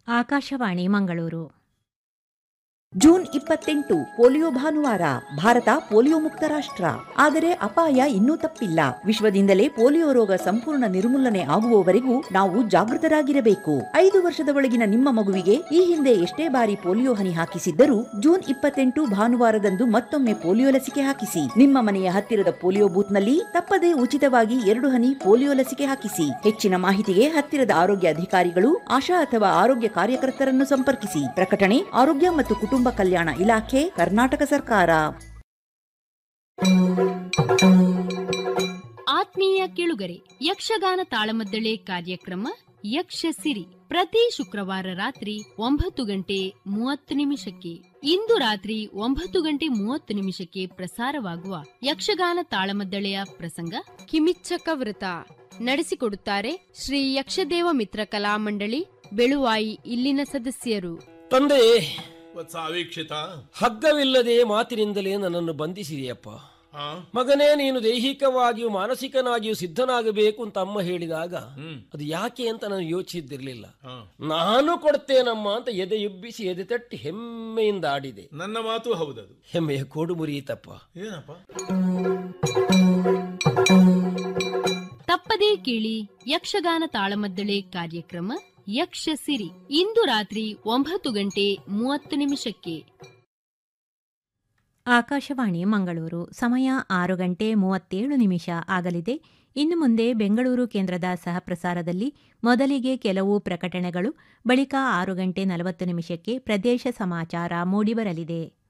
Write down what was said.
Akashvani Mangaluru June ಇಪ್ಪತ್ತೆಂಟು polio ಭಾನುವಾರ ಭಾರತ ಪೋಲಿಯೋ ಮುಕ್ತ ರಾಷ್ಟ್ರ ಆದರೆ ಅಪಾಯ ಇನ್ನೂ ತಪ್ಪಿಲ್ಲ ವಿಶ್ವದಿಂದಲೇ ಪೋಲಿಯೋ ರೋಗ ಸಂಪೂರ್ಣ ನಿರ್ಮೂಲನೆ ಆಗುವವರೆಗೂ ನಾವು ಜಾಗೃತರಾಗಿರಬೇಕು ಐದು ವರ್ಷದ ಒಳಗಿನ ನಿಮ್ಮ ಮಗುವಿಗೆ ಈ ಹಿಂದೆ ಎಷ್ಟೇ ಬಾರಿ ಪೋಲಿಯೋ ಹನಿ ಹಾಕಿಸಿದ್ದರೂ ಜೂನ್ ಇಪ್ಪತ್ತೆಂಟು ಭಾನುವಾರದಂದು ಮತ್ತೊಮ್ಮೆ ಪೋಲಿಯೋ ಲಸಿಕೆ ಹಾಕಿಸಿ ನಿಮ್ಮ ಮನೆಯ ಹತ್ತಿರದ ಪೋಲಿಯೋ ಬೂತ್ನಲ್ಲಿ ತಪ್ಪದೇ ಉಚಿತವಾಗಿ ಎರಡು ಹನಿ ಪೋಲಿಯೋ ಲಸಿಕೆ ಹಾಕಿಸಿ ಹೆಚ್ಚಿನ ಮಾಹಿತಿಗೆ ಹತ್ತಿರದ ಆರೋಗ್ಯ ಅಧಿಕಾರಿಗಳು ಆಶಾ ಅಥವಾ ಆರೋಗ್ಯ ಕಾರ್ಯಕರ್ತರನ್ನು ಸಂಪರ್ಕಿಸಿ ಪ್ರಕಟಣೆ ಆರೋಗ್ಯ ಮತ್ತು ಕುಟುಂಬ ಕಲ್ಯಾಣ ಇಲಾಖೆ ಕರ್ನಾಟಕ ಸರ್ಕಾರ ಆತ್ಮೀಯ ಕೇಳುಗರೆ ಯಕ್ಷಗಾನ ತಾಳಮದ್ದಳೆ ಕಾರ್ಯಕ್ರಮ ಯಕ್ಷ ಸಿರಿ ಪ್ರತಿ ಶುಕ್ರವಾರ ರಾತ್ರಿ ಒಂಬತ್ತು ಗಂಟೆ ಮೂವತ್ತು ನಿಮಿಷಕ್ಕೆ ಇಂದು ರಾತ್ರಿ ಒಂಬತ್ತು ಗಂಟೆ ಮೂವತ್ತು ನಿಮಿಷಕ್ಕೆ ಪ್ರಸಾರವಾಗುವ ಯಕ್ಷಗಾನ ತಾಳಮದ್ದಳೆಯ ಪ್ರಸಂಗ ಕಿಮಿಚ್ಚಕ ವೃತ ನಡೆಸಿಕೊಡುತ್ತಾರೆ ಶ್ರೀ ಯಕ್ಷದೇವ ಮಿತ್ರ ಕಲಾ ಮಂಡಳಿ ಬೆಳುವಾಯಿ ಇಲ್ಲಿನ ಸದಸ್ಯರು ತಂದೆ ವತ್ಸ ಅವೀಕ್ಷಿತ ಹಗ್ಗವಿಲ್ಲದೆ ಮಾತಿನಿಂದಲೇ ನನ್ನನ್ನು ಬಂಧಿಸಿದೆಯಪ್ಪ ಹಾ ಮಗನೇ ನೀನು ದೈಹಿಕವಾಗಿಯೂ ಮಾನಸಿಕನಾಗಿಯೂ ಸಿದ್ಧನಾಗಬೇಕು ಅಂತ ಅಮ್ಮ ಹೇಳಿದಾಗ ಹ್ಮ್ ಅದು ಯಾಕೆ ಅಂತ ನಾನು ಯೋಚಿಸಿದ್ದಿರ್ಲಿಲ್ಲ ಹಾ ನಾನು ಕೊಡ್ತೇನಮ್ಮ ಅಂತ ಎದೆ ಎಬ್ಬಿಸಿ ಎದೆ ತಟ್ಟಿ ಹೆಮ್ಮೆಯಿಂದ ಆಡಿದೆ ನನ್ನ ಮಾತು ಹೌದದು ಹೆಮ್ಮೆಯ ಕೋಡು ಮುರಿಯಿತಪ್ಪ ಏನಪ್ಪ ತಪ್ಪದೇ ಕೇಳಿ ಯಕ್ಷಗಾನ ತಾಳಮದ್ದಳೆ ಕಾರ್ಯಕ್ರಮ ಯಕ್ಷ ಸಿರಿ ಇಂದು ರಾತ್ರಿ ಒಂಬತ್ತು ಗಂಟೆ ಮೂವತ್ತು ನಿಮಿಷಕ್ಕೆ ಆಕಾಶವಾಣಿ ಮಂಗಳೂರು ಸಮಯ ಆರು ಗಂಟೆ ಮೂವತ್ತೇಳು ನಿಮಿಷ ಆಗಲಿದೆ ಇನ್ನು ಮುಂದೆ ಬೆಂಗಳೂರು ಕೇಂದ್ರದ ಸಹಪ್ರಸಾರದಲ್ಲಿ ಮೊದಲಿಗೆ ಕೆಲವು ಪ್ರಕಟಣೆಗಳು ಬಳಿಕ ಆರು ಗಂಟೆ ನಲವತ್ತು ನಿಮಿಷಕ್ಕೆ ಪ್ರದೇಶ ಸಮಾಚಾರ ಮೂಡಿಬರಲಿದೆ